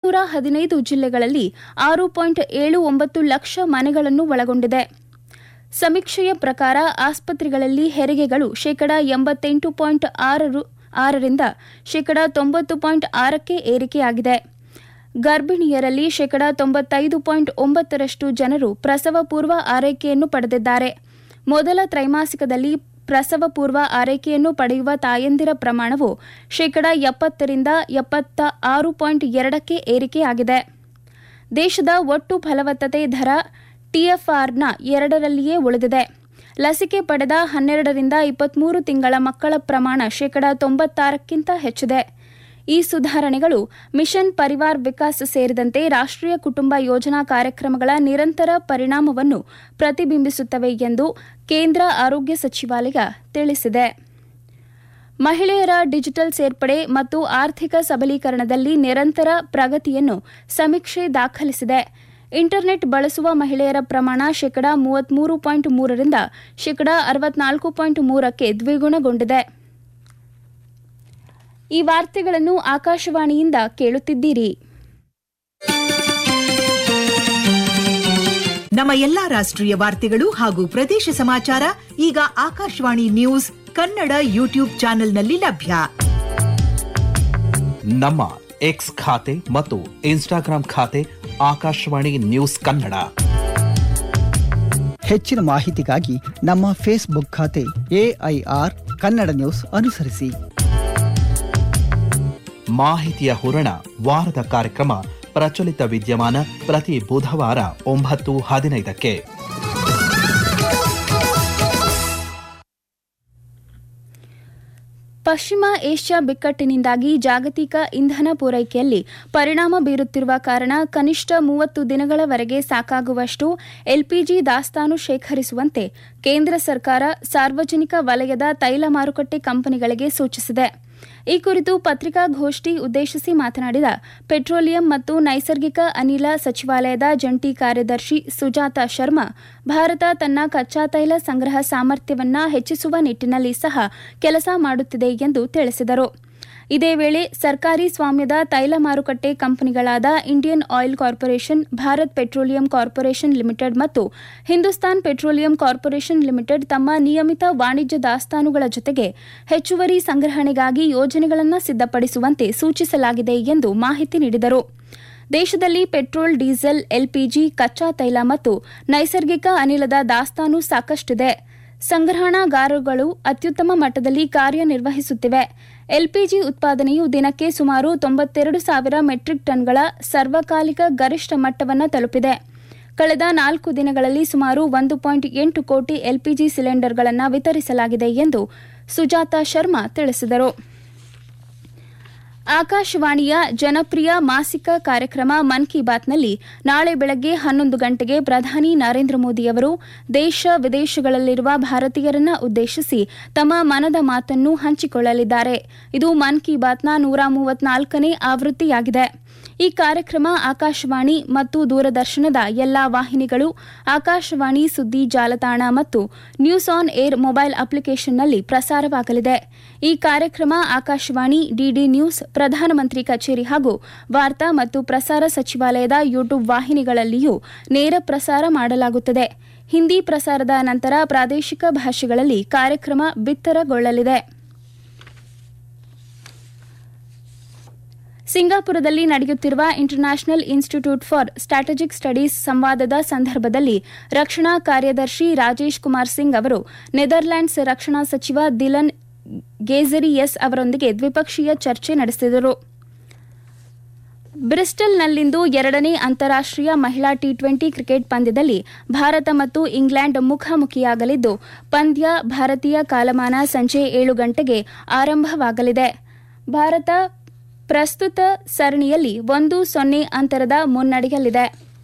ಐನೂರ ಹದಿನೈದು ಜಿಲ್ಲೆಗಳಲ್ಲಿ ಆರು ಪಾಯಿಂಟ್ ಏಳು ಒಂಬತ್ತು ಲಕ್ಷ ಮನೆಗಳನ್ನು ಒಳಗೊಂಡಿದೆ ಸಮೀಕ್ಷೆಯ ಪ್ರಕಾರ ಆಸ್ಪತ್ರೆಗಳಲ್ಲಿ ಹೆರಿಗೆಗಳು ಶೇಕಡಾ ಎಂಬತ್ತೆಂಟು ಪಾಯಿಂಟ್ ಆರರು ಆರರಿಂದ ಶೇಕಡಾ ತೊಂಬತ್ತು ಪಾಯಿಂಟ್ ಆರಕ್ಕೆ ಏರಿಕೆಯಾಗಿದೆ ಗರ್ಭಿಣಿಯರಲ್ಲಿ ಶೇಕಡಾ ತೊಂಬತ್ತೈದು ಪಾಯಿಂಟ್ ಒಂಬತ್ತರಷ್ಟು ಜನರು ಪ್ರಸವ ಪೂರ್ವ ಆರೈಕೆಯನ್ನು ಪಡೆದಿದ್ದಾರೆ ಮೊದಲ ತ್ರೈಮಾಸಿಕದಲ್ಲಿ ಪ್ರಸವ ಪೂರ್ವ ಆರೈಕೆಯನ್ನು ಪಡೆಯುವ ತಾಯಂದಿರ ಪ್ರಮಾಣವು ಶೇಕಡಾ ಎಪ್ಪತ್ತರಿಂದ ಎಪ್ಪತ್ತ ಆರು ಪಾಯಿಂಟ್ ಎರಡಕ್ಕೆ ಏರಿಕೆಯಾಗಿದೆ ದೇಶದ ಒಟ್ಟು ಫಲವತ್ತತೆ ದರ ಟಿಎಫ್ಆರ್ನ ಎರಡರಲ್ಲಿಯೇ ಉಳಿದಿದೆ ಲಸಿಕೆ ಪಡೆದ ಹನ್ನೆರಡರಿಂದ ಇಪ್ಪತ್ಮೂರು ತಿಂಗಳ ಮಕ್ಕಳ ಪ್ರಮಾಣ ಶೇಕಡಾ ತೊಂಬತ್ತಾರಕ್ಕಿಂತ ಹೆಚ್ಚಿದೆ ಈ ಸುಧಾರಣೆಗಳು ಮಿಷನ್ ಪರಿವಾರ್ ವಿಕಾಸ್ ಸೇರಿದಂತೆ ರಾಷ್ಟ್ರೀಯ ಕುಟುಂಬ ಯೋಜನಾ ಕಾರ್ಯಕ್ರಮಗಳ ನಿರಂತರ ಪರಿಣಾಮವನ್ನು ಪ್ರತಿಬಿಂಬಿಸುತ್ತವೆ ಎಂದು ಕೇಂದ್ರ ಆರೋಗ್ಯ ಸಚಿವಾಲಯ ತಿಳಿಸಿದೆ ಮಹಿಳೆಯರ ಡಿಜಿಟಲ್ ಸೇರ್ಪಡೆ ಮತ್ತು ಆರ್ಥಿಕ ಸಬಲೀಕರಣದಲ್ಲಿ ನಿರಂತರ ಪ್ರಗತಿಯನ್ನು ಸಮೀಕ್ಷೆ ದಾಖಲಿಸಿದೆ ಇಂಟರ್ನೆಟ್ ಬಳಸುವ ಮಹಿಳೆಯರ ಪ್ರಮಾಣ ಶೇಕಡಾ ಮೂವತ್ಮೂರು ಪಾಯಿಂಟ್ ಮೂರರಿಂದ ಶೇಕಡಾ ಅರವತ್ನಾಲ್ಕು ಪಾಯಿಂಟ್ ಮೂರಕ್ಕೆ ದ್ವಿಗುಣಗೊಂಡಿದೆ ಈ ವಾರ್ತೆಗಳನ್ನು ಆಕಾಶವಾಣಿಯಿಂದ ಕೇಳುತ್ತಿದ್ದೀರಿ ನಮ್ಮ ಎಲ್ಲಾ ರಾಷ್ಟ್ರೀಯ ವಾರ್ತೆಗಳು ಹಾಗೂ ಪ್ರದೇಶ ಸಮಾಚಾರ ಈಗ ಆಕಾಶವಾಣಿ ನ್ಯೂಸ್ ಕನ್ನಡ ಯೂಟ್ಯೂಬ್ ಚಾನೆಲ್ನಲ್ಲಿ ಲಭ್ಯ ನಮ್ಮ ಎಕ್ಸ್ ಖಾತೆ ಮತ್ತು ಇನ್ಸ್ಟಾಗ್ರಾಂ ಖಾತೆ ಆಕಾಶವಾಣಿ ನ್ಯೂಸ್ ಕನ್ನಡ ಹೆಚ್ಚಿನ ಮಾಹಿತಿಗಾಗಿ ನಮ್ಮ ಫೇಸ್ಬುಕ್ ಖಾತೆ ಎಐಆರ್ ಕನ್ನಡ ನ್ಯೂಸ್ ಅನುಸರಿಸಿ ಮಾಹಿತಿಯ ಹೂರಣ ವಾರದ ಕಾರ್ಯಕ್ರಮ ಪ್ರಚಲಿತ ವಿದ್ಯಮಾನ ಪ್ರತಿ ಬುಧವಾರ ಒಂಬತ್ತು ಹದಿನೈದಕ್ಕೆ ಪಶ್ಚಿಮ ಏಷ್ಯಾ ಬಿಕ್ಕಟ್ಟಿನಿಂದಾಗಿ ಜಾಗತಿಕ ಇಂಧನ ಪೂರೈಕೆಯಲ್ಲಿ ಪರಿಣಾಮ ಬೀರುತ್ತಿರುವ ಕಾರಣ ಕನಿಷ್ಠ ಮೂವತ್ತು ದಿನಗಳವರೆಗೆ ಸಾಕಾಗುವಷ್ಟು ಎಲ್ಪಿಜಿ ದಾಸ್ತಾನು ಶೇಖರಿಸುವಂತೆ ಕೇಂದ್ರ ಸರ್ಕಾರ ಸಾರ್ವಜನಿಕ ವಲಯದ ತೈಲ ಮಾರುಕಟ್ಟೆ ಕಂಪನಿಗಳಿಗೆ ಸೂಚಿಸಿದೆ ಈ ಕುರಿತು ಪತ್ರಿಕಾಗೋಷ್ಠಿ ಉದ್ದೇಶಿಸಿ ಮಾತನಾಡಿದ ಪೆಟ್ರೋಲಿಯಂ ಮತ್ತು ನೈಸರ್ಗಿಕ ಅನಿಲ ಸಚಿವಾಲಯದ ಜಂಟಿ ಕಾರ್ಯದರ್ಶಿ ಸುಜಾತಾ ಶರ್ಮಾ ಭಾರತ ತನ್ನ ಕಚ್ಚಾ ತೈಲ ಸಂಗ್ರಹ ಸಾಮರ್ಥ್ಯವನ್ನ ಹೆಚ್ಚಿಸುವ ನಿಟ್ಟಿನಲ್ಲಿ ಸಹ ಕೆಲಸ ಮಾಡುತ್ತಿದೆ ಎಂದು ತಿಳಿಸಿದರು ಇದೇ ವೇಳೆ ಸರ್ಕಾರಿ ಸ್ವಾಮ್ಯದ ತೈಲ ಮಾರುಕಟ್ಟೆ ಕಂಪನಿಗಳಾದ Indian oil corporation Bharat petroleum corporation limited ಮತ್ತು ಹಿಂದೂಸ್ತಾನ್ ಪೆಟ್ರೋಲಿಯಂ ಕಾರ್ಪೊರೇಷನ್ ಲಿಮಿಟೆಡ್ ತಮ್ಮ ನಿಯಮಿತ ವಾಣಿಜ್ಯ ದಾಸ್ತಾನುಗಳ ಜೊತೆಗೆ ಹೆಚ್ಚುವರಿ ಸಂಗ್ರಹಣೆಗಾಗಿ ಯೋಜನೆಗಳನ್ನು ಸಿದ್ಧಪಡಿಸುವಂತೆ ಸೂಚಿಸಲಾಗಿದೆ ಎಂದು ಮಾಹಿತಿ ನೀಡಿದರು ದೇಶದಲ್ಲಿ ಪೆಟ್ರೋಲ್ ಡೀಸೆಲ್ ಎಲ್ಪಿಜಿ ಕಚ್ಚಾ ತೈಲ ಮತ್ತು ನೈಸರ್ಗಿಕ ಅನಿಲದ ದಾಸ್ತಾನು ಸಾಕಷ್ಟಿದೆ ಸಂಗ್ರಹಣಾಗಾರಗಳು ಅತ್ಯುತ್ತಮ ಮಟ್ಟದಲ್ಲಿ ಕಾರ್ಯನಿರ್ವಹಿಸುತ್ತಿವೆ ಎಲ್ಪಿಜಿ ಉತ್ಪಾದನೆಯು ದಿನಕ್ಕೆ ಸುಮಾರು ತೊಂಬತ್ತೆರಡು ಸಾವಿರ ಮೆಟ್ರಿಕ್ ಟನ್ಗಳ ಸರ್ವಕಾಲಿಕ ಗರಿಷ್ಠ ಮಟ್ಟವನ್ನು ತಲುಪಿದೆ ಕಳೆದ ನಾಲ್ಕು ದಿನಗಳಲ್ಲಿ ಸುಮಾರು ಒಂದು ಪಾಯಿಂಟ್ ಎಂಟು ಕೋಟಿ ಎಲ್ಪಿಜಿ ಸಿಲಿಂಡರ್ಗಳನ್ನು ವಿತರಿಸಲಾಗಿದೆ ಎಂದು ಸುಜಾತಾ ಶರ್ಮಾ ತಿಳಿಸಿದರು ಆಕಾಶವಾಣಿಯ ಜನಪ್ರಿಯ ಮಾಸಿಕ ಕಾರ್ಯಕ್ರಮ ಮನ್ ಕಿ ಬಾತ್ನಲ್ಲಿ ನಾಳೆ ಬೆಳಗ್ಗೆ ಹನ್ನೊಂದು ಗಂಟೆಗೆ ಪ್ರಧಾನಿ ನರೇಂದ್ರ ಮೋದಿಯವರು ದೇಶ ವಿದೇಶಗಳಲ್ಲಿರುವ ಭಾರತೀಯರನ್ನ ಉದ್ದೇಶಿಸಿ ತಮ್ಮ ಮನದ ಮಾತನ್ನು ಹಂಚಿಕೊಳ್ಳಲಿದ್ದಾರೆ ಇದು ಮನ್ ಕಿ ಬಾತ್ನ ನೂರ ಮೂವತ್ನಾಲ್ಕನೇ ಆವೃತ್ತಿಯಾಗಿದೆ ಈ ಕಾರ್ಯಕ್ರಮ ಆಕಾಶವಾಣಿ ಮತ್ತು ದೂರದರ್ಶನದ ಎಲ್ಲಾ ವಾಹಿನಿಗಳು ಆಕಾಶವಾಣಿ ಸುದ್ದಿ ಜಾಲತಾಣ ಮತ್ತು ನ್ಯೂಸ್ ಆನ್ ಏರ್ ಮೊಬೈಲ್ ಅಪ್ಲಿಕೇಶನ್ನಲ್ಲಿ ಪ್ರಸಾರವಾಗಲಿದೆ ಈ ಕಾರ್ಯಕ್ರಮ ಆಕಾಶವಾಣಿ ಡಿಡಿ ನ್ಯೂಸ್ ಪ್ರಧಾನಮಂತ್ರಿ ಕಚೇರಿ ಹಾಗೂ ವಾರ್ತಾ ಮತ್ತು ಪ್ರಸಾರ ಸಚಿವಾಲಯದ ಯೂಟ್ಯೂಬ್ ವಾಹಿನಿಗಳಲ್ಲಿಯೂ ನೇರ ಪ್ರಸಾರ ಮಾಡಲಾಗುತ್ತದೆ ಹಿಂದಿ ಪ್ರಸಾರದ ನಂತರ ಪ್ರಾದೇಶಿಕ ಭಾಷೆಗಳಲ್ಲಿ ಕಾರ್ಯಕ್ರಮ ಬಿತ್ತರಗೊಳ್ಳಲಿದೆ ಸಿಂಗಾಪುರದಲ್ಲಿ ನಡೆಯುತ್ತಿರುವ international institute for strategic studies ಸಂವಾದದ ಸಂದರ್ಭದಲ್ಲಿ ರಕ್ಷಣಾ ಕಾರ್ಯದರ್ಶಿ ರಾಜೇಶ್ ಕುಮಾರ್ ಸಿಂಗ್ ಅವರು ನೆದರ್ಲ್ಯಾಂಡ್ಸ್ ರಕ್ಷಣಾ ಸಚಿವ ದಿಲನ್ ಗೇಜರಿಯಸ್ ಅವರೊಂದಿಗೆ ದ್ವಿಪಕ್ಷೀಯ ಚರ್ಚೆ ನಡೆಸಿದರು ಬ್ರಿಸ್ಟಲ್ನಲ್ಲಿಂದು ಎರಡನೇ ಅಂತಾರಾಷ್ಟೀಯ ಮಹಿಳಾ ಟಿ ಟ್ವೆಂಟಿ ಕ್ರಿಕೆಟ್ ಪಂದ್ಯದಲ್ಲಿ ಭಾರತ ಮತ್ತು ಇಂಗ್ಲೆಂಡ್ ಮುಖಾಮುಖಿಯಾಗಲಿದ್ದು ಪಂದ್ಯ ಭಾರತೀಯ ಕಾಲಮಾನ ಸಂಜೆ ಏಳು ಗಂಟೆಗೆ ಆರಂಭವಾಗಲಿದೆ ಭಾರತ ಪ್ರಸ್ತುತ ಸರಣಿಯಲ್ಲಿ ಒಂದು ಸೊನ್ನೆ ಅಂತರದ ಮುನ್ನಡೆಯಲ್ಲಿದೆ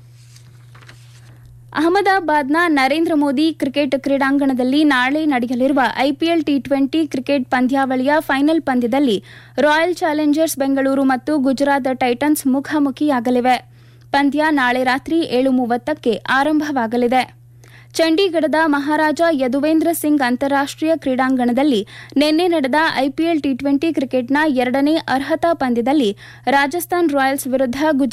ಅಹಮದಾಬಾದ್ನ ನರೇಂದ್ರ ಮೋದಿ ಕ್ರಿಕೆಟ್ ಕ್ರೀಡಾಂಗಣದಲ್ಲಿ ನಾಳೆ ನಡೆಯಲಿರುವ ಐಪಿಎಲ್ ಟಿ ಟ್ವೆಂಟಿ ಕ್ರಿಕೆಟ್ ಪಂದ್ಯಾವಳಿಯ ಫೈನಲ್ ಪಂದ್ಯದಲ್ಲಿ ರಾಯಲ್ ಚಾಲೆಂಜರ್ಸ್ ಬೆಂಗಳೂರು ಮತ್ತು ಗುಜರಾತ್ ಟೈಟನ್ಸ್ ಮುಖಾಮುಖಿಯಾಗಲಿವೆ ಪಂದ್ಯ ನಾಳೆ ರಾತ್ರಿ ಏಳು ಮೂವತ್ತಕ್ಕೆ ಆರಂಭವಾಗಲಿದೆ ಚಂಡೀಗಢದ ಮಹಾರಾಜ ಯದುವೇಂದ್ರ ಸಿಂಗ್ ಅಂತಾರಾಷ್ಟೀಯ ಕ್ರೀಡಾಂಗಣದಲ್ಲಿ ನಿನ್ನೆ ನಡೆದ ಐಪಿಎಲ್ ಟಿ ಟ್ವೆಂಟಿ ಕ್ರಿಕೆಟ್ನ ಎರಡನೇ ಅರ್ಹತಾ ಪಂದ್ಯದಲ್ಲಿ ರಾಜಸ್ಥಾನ್ ರಾಯಲ್ಸ್ ವಿರುದ್ಧ